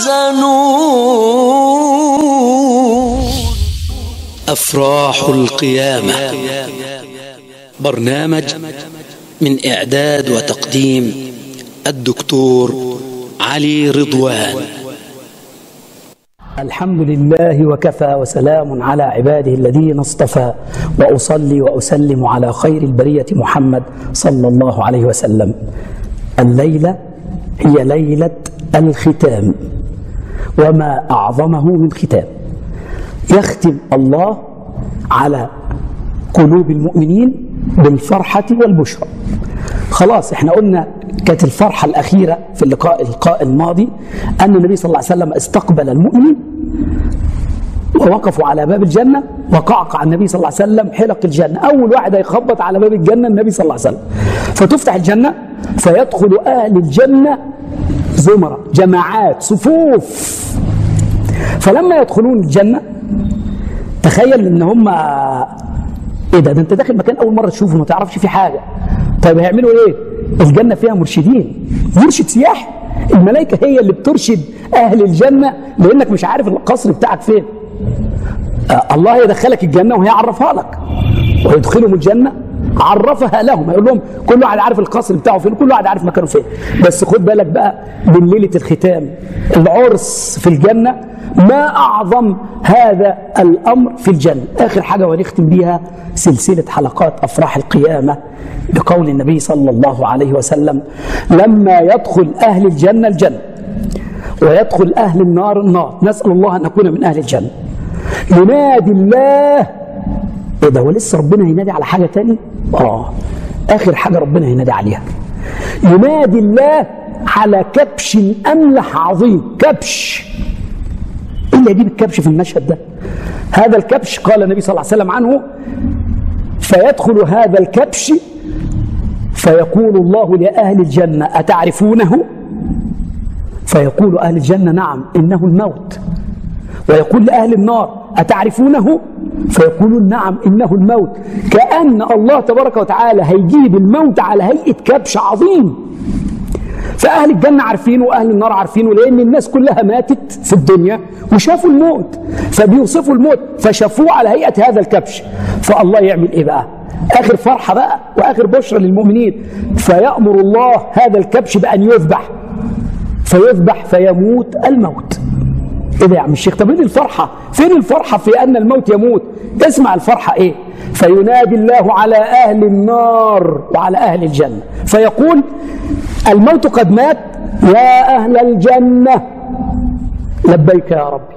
يحزنون أفراح القيامة برنامج من إعداد وتقديم الدكتور علي رضوان الحمد لله وكفى وسلام على عباده الذين اصطفى واصلي واسلم على خير البريه محمد صلى الله عليه وسلم. الليله هي ليله الختام وما اعظمه من ختام. يختم الله على قلوب المؤمنين بالفرحه والبشرى. خلاص احنا قلنا كانت الفرحة الأخيرة في اللقاء اللقاء الماضي أن النبي صلى الله عليه وسلم استقبل المؤمن ووقفوا على باب الجنة وقعقع النبي صلى الله عليه وسلم حلق الجنة أول واحد هيخبط على باب الجنة النبي صلى الله عليه وسلم فتفتح الجنة فيدخل أهل الجنة زمرة جماعات صفوف فلما يدخلون الجنة تخيل ان هم ايه ده ده انت داخل مكان اول مره تشوفه ما تعرفش فيه حاجه طيب هيعملوا ايه الجنه فيها مرشدين مرشد سياحي الملائكه هي اللي بترشد اهل الجنه لانك مش عارف القصر بتاعك فين آه الله يدخلك الجنه وهي عرفها لك ويدخلهم الجنه عرفها لهم يقول لهم كل واحد عارف القصر بتاعه فين كل واحد عارف مكانه فين بس خد بالك بقى من ليله الختام العرس في الجنه ما اعظم هذا الامر في الجنه اخر حاجه ونختم بيها سلسله حلقات افراح القيامه بقول النبي صلى الله عليه وسلم لما يدخل اهل الجنه الجنه ويدخل اهل النار النار نسال الله ان نكون من اهل الجنه ينادي الله ايه ده ولسه ربنا هينادي على حاجه تاني اه اخر حاجه ربنا هينادي عليها ينادي الله على كبش املح عظيم كبش ايه اللي يجيب الكبش في المشهد ده هذا الكبش قال النبي صلى الله عليه وسلم عنه فيدخل هذا الكبش فيقول الله لأهل الجنة أتعرفونه فيقول أهل الجنة نعم إنه الموت ويقول لأهل النار أتعرفونه فيقولون نعم إنه الموت كأن الله تبارك وتعالى هيجيب الموت على هيئة كبش عظيم فأهل الجنة عارفينه وأهل النار عارفينه لأن الناس كلها ماتت في الدنيا وشافوا الموت فبيوصفوا الموت فشافوه على هيئة هذا الكبش فالله يعمل إيه بقى آخر فرحة بقى وآخر بشرى للمؤمنين فيأمر الله هذا الكبش بأن يذبح فيذبح فيموت الموت ايه ده يا عم الشيخ طب ايه الفرحه فين الفرحه في ان الموت يموت اسمع الفرحه ايه فينادي الله على اهل النار وعلى اهل الجنه فيقول الموت قد مات يا اهل الجنه لبيك يا ربي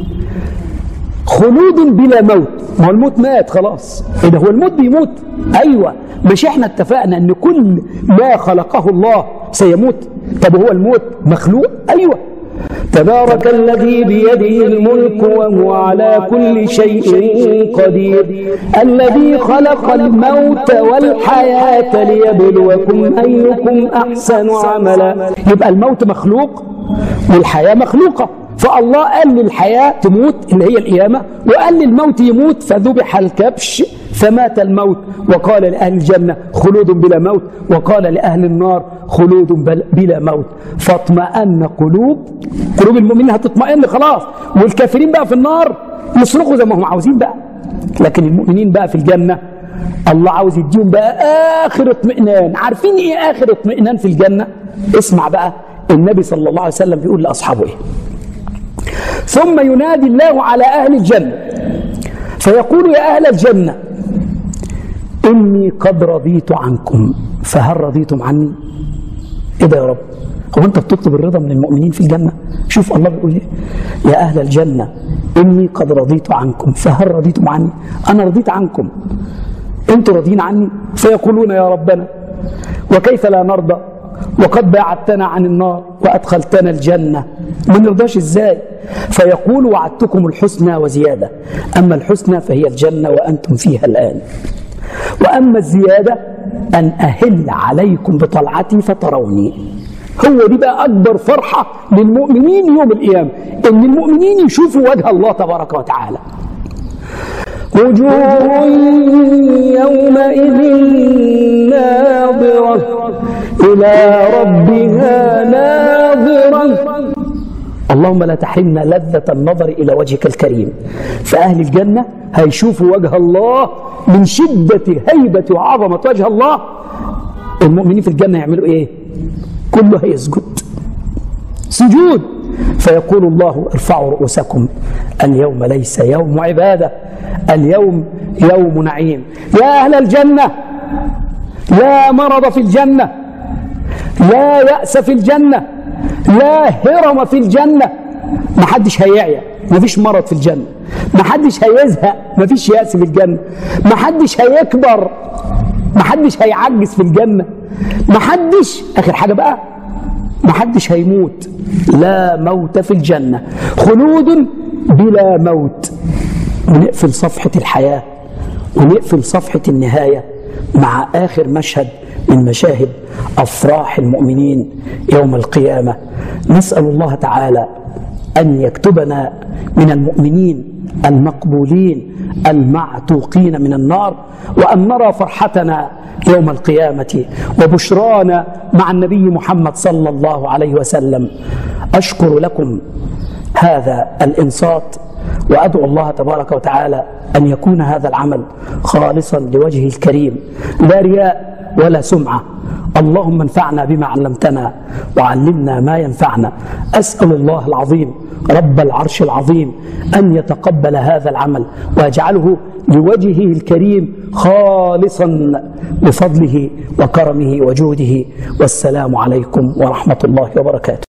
خلود بلا موت ما هو الموت مات خلاص ايه ده هو الموت بيموت ايوه مش احنا اتفقنا ان كل ما خلقه الله سيموت طب هو الموت مخلوق ايوه تبارك الذي بيده الملك وهو على كل شيء قدير الذي خلق الموت والحياة ليبلوكم أيكم أحسن عملا يبقى الموت مخلوق والحياة مخلوقة فالله قال للحياة تموت اللي هي القيامة وقال للموت يموت فذبح الكبش فمات الموت وقال لأهل الجنة خلود بلا موت وقال لأهل النار خلود بلا موت فاطمأن قلوب قلوب المؤمنين هتطمئن خلاص والكافرين بقى في النار يصرخوا زي ما هم عاوزين بقى لكن المؤمنين بقى في الجنة الله عاوز يديهم بقى آخر اطمئنان عارفين إيه آخر اطمئنان في الجنة اسمع بقى النبي صلى الله عليه وسلم بيقول لأصحابه إيه ثم ينادي الله على أهل الجنة فيقول يا أهل الجنة إني قد رضيت عنكم فهل رضيتم عني إيه ده يا رب هو أنت بتطلب الرضا من المؤمنين في الجنة شوف الله بيقول إيه يا أهل الجنة إني قد رضيت عنكم فهل رضيتم عني أنا رضيت عنكم أنتوا راضيين عني فيقولون يا ربنا وكيف لا نرضى وقد باعدتنا عن النار وأدخلتنا الجنة ما نرضاش إزاي فيقول وعدتكم الحسنى وزيادة أما الحسنى فهي الجنة وأنتم فيها الآن وأما الزيادة أن أهل عليكم بطلعتي فتروني هو دي بقى أكبر فرحة للمؤمنين يوم القيامة إن المؤمنين يشوفوا وجه الله تبارك وتعالى وجوه يومئذ ناظرة إلى ربها ناظرة اللهم لا تحرمنا لذة النظر إلى وجهك الكريم فأهل الجنة هيشوفوا وجه الله من شدة هيبة وعظمة وجه الله المؤمنين في الجنة يعملوا إيه كله هيسجد سجود فيقول الله ارفعوا رؤوسكم اليوم ليس يوم عبادة اليوم يوم نعيم يا أهل الجنة لا مرض في الجنة لا يأس في الجنة لا هرم في الجنة ما حدش هيعيا ما فيش مرض في الجنة ما حدش هيزهق ما فيش يأس في الجنة ما حدش هيكبر ما حدش هيعجز في الجنة ما حدش آخر حاجة بقى ما حدش هيموت لا موت في الجنة خلود بلا موت ونقفل صفحة الحياة ونقفل صفحة النهاية مع آخر مشهد من مشاهد أفراح المؤمنين يوم القيامة نسأل الله تعالى أن يكتبنا من المؤمنين المقبولين المعتوقين من النار وأن نرى فرحتنا يوم القيامة وبشرانا مع النبي محمد صلى الله عليه وسلم أشكر لكم هذا الإنصات وأدعو الله تبارك وتعالى أن يكون هذا العمل خالصا لوجهه الكريم لا رياء ولا سمعة اللهم انفعنا بما علمتنا وعلمنا ما ينفعنا أسأل الله العظيم رب العرش العظيم أن يتقبل هذا العمل ويجعله لوجهه الكريم خالصا بفضله وكرمه وجوده والسلام عليكم ورحمة الله وبركاته